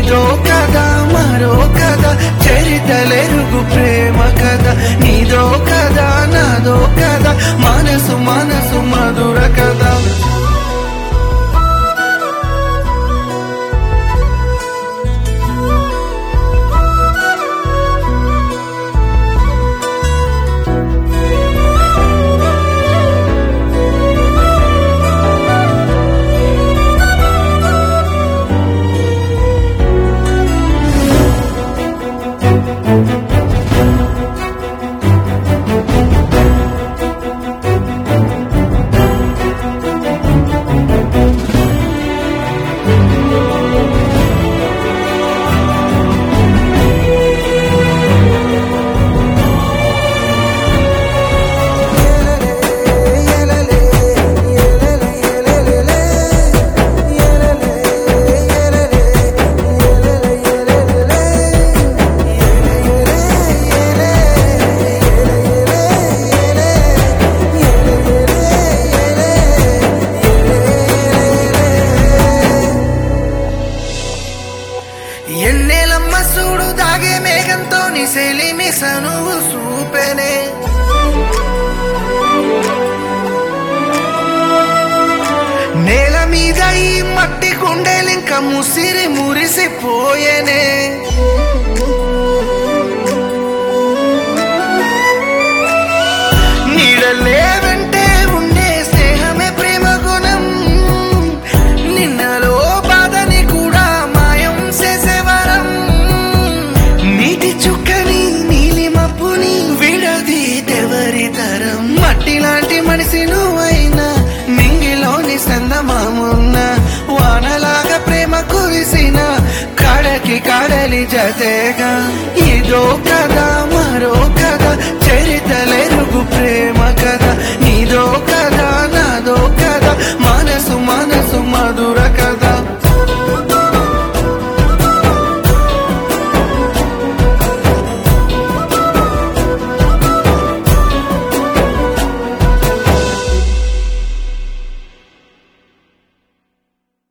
ఇదో కదా మరో కదా చరితలెరుగు ప్రేమ కదా నీదో కదా నాదో కదా మనసు మనసు మధుర కదా ఎన్నేలమ్మ చూడు దాగే మేఘంతో నిశలి మిసనువు చూపెనే నేల మీద ఈ మట్టి కుండలింక ముసిరి మురిసిపోయేనే నీడలే వెంటే ఉండే స్నేహమే ప్రేమ గుణం నిన్నలో బాధని కూడా మాయం చేసేవరం నీటి చుక్కని నీలి మప్పుని విడది తెవరి తరం మట్టి లాంటి మనిషి నువ్వైనా మింగిలోని సందమామున్న వానలాగా ప్రేమ కురిసిన కడకి కడలి జతేగా ఇదో కదా మరో కదా చరితలెరుగు ప్రేమ కదా